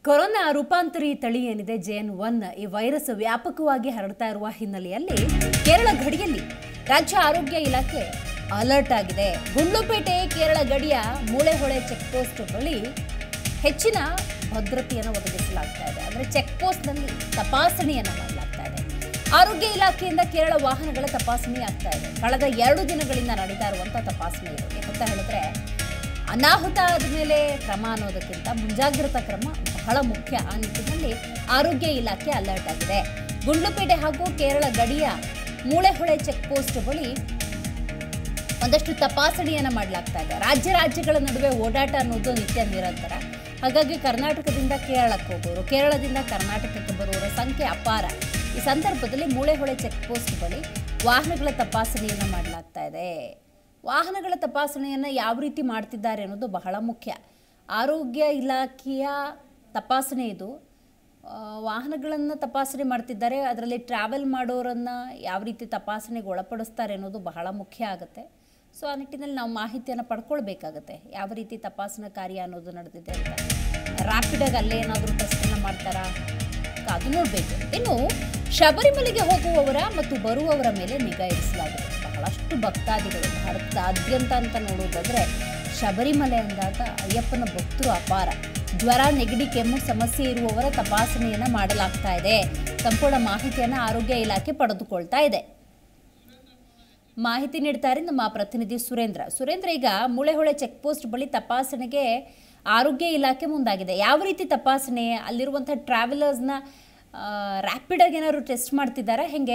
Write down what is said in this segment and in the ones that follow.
corona ರೂಪಾಂತರಿ ತಳಿ ಏನಿದೆ JN one ಈ ವೈರಸ್ ವ್ಯಾಪಕವಾಗಿ ಹರಡ್ತಾ ಇರುವ ಹಿನ್ನೆಲೆಯಲ್ಲಿ ಕೇರಳ ಗಡಿಯಲ್ಲಿ ರಾಜ್ಯ ಆರೋಗ್ಯ ಇಲಾಖೆ ಅಲರ್ಟ್ ಆಗಿದೆ ಗುಂಡ್ಲುಪೇಟೆ ಕೇರಳ ಗಡಿಯ ಮೂಳೆಹೊಳೆ ಚೆಕ್ ಪೋಸ್ಟ್ ಬಳಿ ಹೆಚ್ಚಿನ ಭದ್ರತೆಯನ್ನು ಒದಗಿಸಲಾಗ್ತಾ ಇದೆ ಅಂದರೆ ಚೆಕ್ ಪೋಸ್ಟ್ನಲ್ಲಿ ತಪಾಸಣೆಯನ್ನು ಮಾಡಲಾಗ್ತಾ ಇದೆ ಆರೋಗ್ಯ ಇಲಾಖೆಯಿಂದ ಕೇರಳ ವಾಹನಗಳ ತಪಾಸಣೆ ಆಗ್ತಾ ಇದೆ ಕಳೆದ ಎರಡು ದಿನಗಳಿಂದ ನಡೀತಾ ಇರುವಂಥ ತಪಾಸಣೆ ಇದು ಯಾಕಂತ ಹೇಳಿದ್ರೆ ಅನಾಹುತ ಆದಮೇಲೆ ಕ್ರಮ ಅನ್ನೋದಕ್ಕಿಂತ ಮುಂಜಾಗ್ರತಾ ಕ್ರಮ ಬಹಳ ಮುಖ್ಯ ಆ ನಿಟ್ಟಿನಲ್ಲಿ ಆರೋಗ್ಯ ಇಲಾಖೆ ಅಲರ್ಟ್ ಆಗಿದೆ ಗುಂಡ್ಲುಪೇಟೆ ಹಾಗೂ ಕೇರಳ ಗಡಿಯ ಮೂಳೆಹೊಳೆ ಚೆಕ್ ಪೋಸ್ಟ್ ಬಳಿ ಒಂದಷ್ಟು ತಪಾಸಣೆಯನ್ನು ಮಾಡಲಾಗ್ತಾ ಇದೆ ರಾಜ್ಯ ರಾಜ್ಯಗಳ ನಡುವೆ ಓಡಾಟ ಅನ್ನೋದು ನಿತ್ಯ ನಿರಂತರ ಹಾಗಾಗಿ ಕರ್ನಾಟಕದಿಂದ ಕೇರಳಕ್ಕೆ ಹೋಗೋರು ಕೇರಳದಿಂದ ಕರ್ನಾಟಕಕ್ಕೆ ಬರುವವರ ಸಂಖ್ಯೆ ಅಪಾರ ಈ ಸಂದರ್ಭದಲ್ಲಿ ಮೂಳೆಹೊಳೆ ಚೆಕ್ ಪೋಸ್ಟ್ ಬಳಿ ವಾಹನಗಳ ತಪಾಸಣೆಯನ್ನು ಮಾಡಲಾಗ್ತಾ ಇದೆ ವಾಹನಗಳ ತಪಾಸಣೆಯನ್ನು ಯಾವ ರೀತಿ ಮಾಡ್ತಿದ್ದಾರೆ ಅನ್ನೋದು ಬಹಳ ಮುಖ್ಯ ಆರೋಗ್ಯ ಇಲಾಖೆಯ ತಪಾಸಣೆ ಇದು ವಾಹನಗಳನ್ನು ತಪಾಸಣೆ ಮಾಡ್ತಿದ್ದಾರೆ ಅದರಲ್ಲಿ ಟ್ರಾವೆಲ್ ಮಾಡೋರನ್ನು ಯಾವ ರೀತಿ ತಪಾಸಣೆಗೆ ಒಳಪಡಿಸ್ತಾರೆ ಅನ್ನೋದು ಬಹಳ ಮುಖ್ಯ ಆಗುತ್ತೆ ಸೊ ಆ ನಿಟ್ಟಿನಲ್ಲಿ ನಾವು ಮಾಹಿತಿಯನ್ನು ಪಡ್ಕೊಳ್ಬೇಕಾಗತ್ತೆ ಯಾವ ರೀತಿ ತಪಾಸಣಾ ಕಾರ್ಯ ಅನ್ನೋದು ನಡೆದಿದೆ ಅಂತ ರ್ಯಾಪಿಡಾಗಿ ಅಲ್ಲೇ ಏನಾದರೂ ಟೆಸ್ಟನ್ನು ಮಾಡ್ತಾರಾ ಕಾದು ನೋಡಬೇಕು ಇನ್ನು ಶಬರಿಮಲೆಗೆ ಹೋಗುವವರ ಮತ್ತು ಬರುವವರ ಮೇಲೆ ನಿಗಾ ಇರಿಸಲಾಗಿದೆ ಬಹಳಷ್ಟು ಭಕ್ತಾದಿಗಳು ಭಾರತದಾದ್ಯಂತ ಅಂತ ನೋಡುವುದಾದ್ರೆ ಶಬರಿಮಲೆ ಅಂದಾಗ ಅಯ್ಯಪ್ಪನ ಭಕ್ತರು ಅಪಾರ ಜ್ವರ ನೆಗಡಿ ಕೆಮ್ಮು ಸಮಸ್ಯೆ ಇರುವವರ ತಪಾಸಣೆಯನ್ನು ಮಾಡಲಾಗ್ತಾ ಇದೆ ಸಂಪೂರ್ಣ ಮಾಹಿತಿಯನ್ನು ಆರೋಗ್ಯ ಇಲಾಖೆ ಪಡೆದುಕೊಳ್ತಾ ಇದೆ ಮಾಹಿತಿ ನೀಡ್ತಾರೆ ನಮ್ಮ ಪ್ರತಿನಿಧಿ ಸುರೇಂದ್ರ ಸುರೇಂದ್ರ ಈಗ ಮೂಳೆಹೊಳೆ ಚೆಕ್ ಪೋಸ್ಟ್ ಬಳಿ ತಪಾಸಣೆಗೆ ಆರೋಗ್ಯ ಇಲಾಖೆ ಮುಂದಾಗಿದೆ ಯಾವ ರೀತಿ ತಪಾಸಣೆ ಅಲ್ಲಿರುವಂಥ ಟ್ರಾವೆಲರ್ಸ್ನ ರ್ಯಾಪಿಡಾಗಿ ಏನಾದ್ರು ಟೆಸ್ಟ್ ಮಾಡ್ತಿದ್ದಾರಾ ಹೆಂಗೆ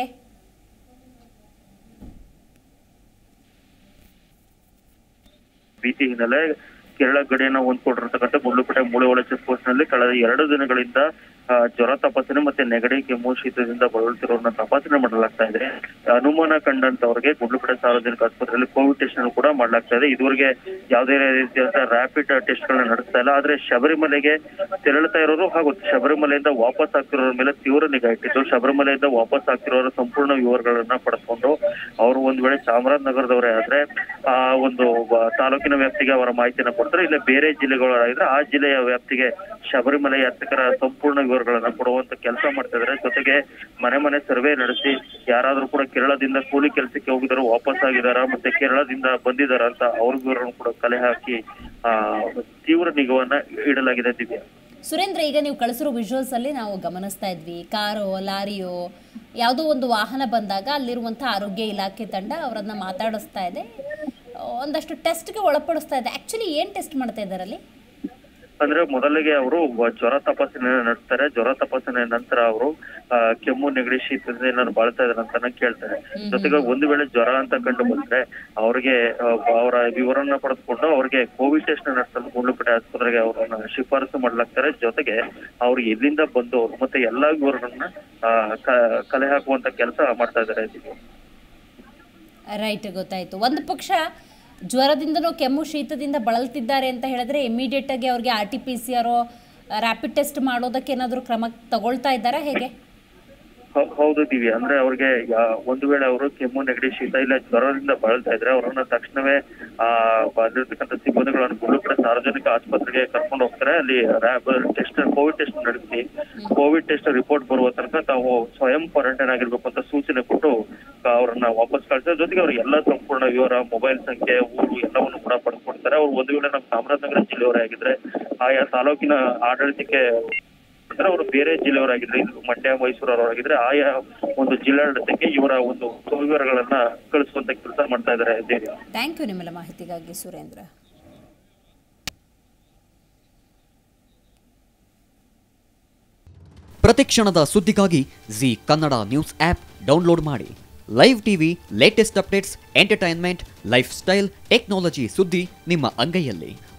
ಭೀತಿ ಹಿನ್ನೆಲೆ ಕೇರಳ ಗಡಿಯನ್ನ ಹೊಂದ್ಕೊಂಡಿರ್ತಕ್ಕಂಥ ಗುಂಡ್ಲುಪೇಟೆ ಮೂಳೆಹೊಳೆ ಚೆಕ್ ಪೋಸ್ಟ್ ನಲ್ಲಿ ಕಳೆದ ಎರಡು ದಿನಗಳಿಂದ ಆ, ಜ್ವರ ತಪಾಸಣೆ ಮತ್ತೆ ನೆಗಡಿ ಕೆಮ್ಮು ಶೀತದಿಂದ ಬಳಲುತ್ತಿರೋರನ್ನ ತಪಾಸಣೆ ಮಾಡಲಾಗ್ತಾ ಇದೆ ಅನುಮಾನ ಕಂಡಂತವರಿಗೆ ಗುಂಡ್ಲುಪೇಟೆ ಸಾರ್ವಜನಿಕ ಆಸ್ಪತ್ರೆಯಲ್ಲಿ ಕೋವಿಡ್ ಟೆಸ್ಟ್ ಅನ್ನು ಕೂಡ ಮಾಡಲಾಗ್ತಾ ಇದೆ ಇದುವರೆಗೆ ಯಾವುದೇ ರೀತಿಯಾದ ರ್ಯಾಪಿಡ್ ಟೆಸ್ಟ್ ಗಳನ್ನ ನಡೆಸ್ತಾ ಇಲ್ಲ ಆದ್ರೆ ಶಬರಿಮಲೆಗೆ ತೆರಳುತ್ತಾ ಇರೋರು ಹಾಗೂ ಶಬರಿಮಲೆಯಿಂದ ವಾಪಸ್ ಆಗ್ತಿರೋರ ಮೇಲೆ ತೀವ್ರ ನಿಗಾ ಇಟ್ಟಿದ್ದು ಶಬರಿಮಲೆಯಿಂದ ವಾಪಸ್ ಆಗ್ತಿರೋರ ಸಂಪೂರ್ಣ ವಿವರಗಳನ್ನ ಪಡೆದುಕೊಂಡು ಅವರು ಒಂದ್ ವೇಳೆ ಚಾಮರಾಜನಗರದವರೇ ಆದ್ರೆ ಆ ಒಂದು ವ- ತಾಲೂಕಿನ ವ್ಯಾಪ್ತಿಗೆ ಅವರ ಮಾಹಿತಿಯನ್ನ ಕೊಡ್ತಾರೆ ಇಲ್ಲ ಬೇರೆ ಜಿಲ್ಲೆಗಳಾಗಿದ್ರೆ ಆ ಜಿಲ್ಲೆಯ ವ್ಯಾಪ್ತಿಗೆ ಶಬರಿಮಲೆ ಯಾತ್ರಿಕರ ಸಂಪೂರ್ಣ ವಿವರಗಳನ್ನ ಕೊಡುವಂತ ಕೆಲಸ ಮಾಡ್ತಾ ಇದ್ದಾರೆ ಜೊತೆಗೆ ಮನೆ ಮನೆ ಸರ್ವೆ ನಡೆಸಿ ಯಾರಾದ್ರೂ ಕೂಡ ಕೇರಳದಿಂದ ಕೂಲಿ ಕೆಲಸಕ್ಕೆ ಹೋಗಿದಾರೋ ವಾಪಸ್ ಆಗಿದಾರ ಮತ್ತೆ ಕೇರಳದಿಂದ ಬಂದಿದಾರ ಅಂತ ಅವ್ರ ವಿವರವನ್ನು ಕೂಡ ಕಲೆ ಹಾಕಿ ಆ ತೀವ್ರ ನಿಗಾವನ್ನ ಇಡಲಾಗಿದೆ ದಿವ್ಯಾ ಸುರೇಂದ್ರ ಈಗ ನೀವು ಕಳಿಸಿರೋ ವಿಜುವಲ್ಸ್ ಅಲ್ಲಿ ನಾವು ಗಮನಿಸ್ತಾ ಇದ್ವಿ ಕಾರೋ ಲಾರಿಯೋ ಯಾವುದೋ ಒಂದು ವಾಹನ ಬಂದಾಗ ಅಲ್ಲಿರುವಂಥ ಆರೋಗ್ಯ ಇಲಾಖೆ ತಂಡ ಅವರನ್ನ ಮಾತಾಡಿಸ್ತಾ ಇದೆ ಒಂದಷ್ಟು ಟೆಸ್ಟ್ಗೆ ಒಳಪಡಿಸ್ತಾ ಇದೆ ಆ್ಯಕ್ಚುಲಿ ಏನು ಟೆಸ್ಟ್ ಮಾಡ್ತಾ ಇದ್ದಾರೆ ಅಲ್ಲಿ ಅಂದ್ರೆ ಮೊದಲಿಗೆ ಅವರು ಜ್ವರ ತಪಾಸಣೆ ನಡೆಸ್ತಾರೆ ಜ್ವರ ತಪಾಸಣೆ ನಂತರ ಅವರು ಆ, ಕೆಮ್ಮು ನೆಗಡಿ ಶೀತದಿಂದ ಏನಾದ್ರು ಬಾಳ್ತಾ ಇದಾರೆ ಅಂತ ಕೇಳ್ತಾರೆ ಜೊತೆಗೆ ಒಂದು ವೇಳೆ ಜ್ವರ ಅಂತ ಕಂಡು ಬಂದ್ರೆ ಅವ್ರಿಗೆ ಆ, ಅವರ ವಿವರನ್ನ ಪಡೆದುಕೊಂಡು ಅವ್ರಿಗೆ ಕೋವಿಡ್ ಟೆಸ್ಟ್ ನಡೆಸಲು ಗುಂಡ್ಲುಪೇಟೆ ಆಸ್ಪತ್ರೆಗೆ ಅವರನ್ನ ಶಿಫಾರಸು ಮಾಡ್ಲಾಗ್ತಾರೆ ಜೊತೆಗೆ ಅವ್ರು ಎಲ್ಲಿಂದ ಬಂದು ಮತ್ತೆ ಎಲ್ಲಾ ವಿವರಗಳನ್ನ ಆ, ಕ- ಕಲೆ ಹಾಕುವಂತ ಕೆಲಸ ಮಾಡ್ತಾ ಇದ್ದಾರೆ ರೈಟ್ ಗೊತ್ತಾಯಿತು ಒಂದು ಪಕ್ಷ ಜ್ವರದಿಂದನೋ ಕೆಮ್ಮು ಶೀತದಿಂದ ಬಳಲ್ತಿದ್ದಾರೆ ಅಂತ ಹೇಳಿದ್ರೆ ಇಮಿಡಿಯೇಟ್ ಆಗಿ ಅವ್ರಿಗೆ ಆರ್ ಟಿ ಪಿ ಸಿ ಆರೋ ರ್ಯಾಪಿಡ್ ಟೆಸ್ಟ್ ಮಾಡೋದಕ್ಕೆ ಏನಾದರೂ ಕ್ರಮ ತಗೊಳ್ತಾ ಇದ್ದಾರಾ ಹೇಗೆ ಹೌ- ಹೌದು ದಿವ್ಯ ಅಂದ್ರೆ ಅವ್ರಿಗೆ ಯಾ- ಒಂದು ವೇಳೆ ಅವರು ಕೆಮ್ಮು ನೆಗಡಿ ಶೀತ ಇಲ್ಲ ಜ್ವರದಿಂದ ಬಳಲ್ತಾ ಇದ್ರೆ ಅವರನ್ನ ತಕ್ಷಣವೇ ಆ ಅಲ್ಲಿರ್ತಕ್ಕಂಥ ಸಿಬ್ಬಂದಿಗಳನ್ನು ಗುಂಡ್ಲುಪೇಟೆ ಸಾರ್ವಜನಿಕ ಆಸ್ಪತ್ರೆಗೆ ಕರ್ಕೊಂಡು ಹೋಗ್ತಾರೆ ಅಲ್ಲಿ ಟೆಸ್ಟ್ ಕೋವಿಡ್ ಟೆಸ್ಟ್ ನಡೆಸಿ ಕೋವಿಡ್ ಟೆಸ್ಟ್ ರಿಪೋರ್ಟ್ ಬರುವ ತನಕ ತಾವು ಸ್ವಯಂ ಕ್ವಾರಂಟೈನ್ ಆಗಿರ್ಬೇಕು ಅಂತ ಸೂಚನೆ ಕೊಟ್ಟು ಆ, ಅವ್ರನ್ನ ವಾಪಸ್ ಕಳಿಸ್ತಾರೆ ಜೊತೆಗೆ ಅವ್ರಿಗೆ ಎಲ್ಲ ಸಂಪೂರ್ಣ ವಿವರ ಮೊಬೈಲ್ ಸಂಖ್ಯೆ ಊರು ಎಲ್ಲವನ್ನು ಕೂಡ ಪಡೆದುಕೊಡ್ತಾರೆ ಅವ್ರು ಒಂದು ವೇಳೆ ನಮ್ಮ ಚಾಮರಾಜನಗರ ಜಿಲ್ಲೆಯವರೇ ಆಗಿದ್ರೆ ಆಯಾ ತಾಲೂಕಿನ ಆಡಳಿತಕ್ಕೆ ಅಂದ್ರೆ ಅವರು ಬೇರೆ ಜಿಲ್ಲೆಯವರಾಗಿದ್ರೆ ಇದು ಮಂಡ್ಯ ಮೈಸೂರವರಾಗಿದ್ರೆ ಆಯಾ ಒಂದು ಜಿಲ್ಲಾಡಳಿತಕ್ಕೆ ಇವರ ಒಂದು ವಿವರಗಳನ್ನ ಕಳಿಸುವಂತ ಕೆಲಸ ಮಾಡ್ತಾ ಇದ್ದಾರೆ ದೇವಿ ಥ್ಯಾಂಕ್ ಯು ನಿಮ್ಮೆಲ್ಲ ಮಾಹಿತಿಗಾಗಿ ಸುರೇಂದ್ರ ಪ್ರತಿಕ್ಷಣದ ಸುದ್ದಿಗಾಗಿ Zee Kannada news app download ಮಾಡಿ live TV latest updates entertainment lifestyle technology ಸುದ್ದಿ ನಿಮ್ಮ ಅಂಗೈಯಲ್ಲಿ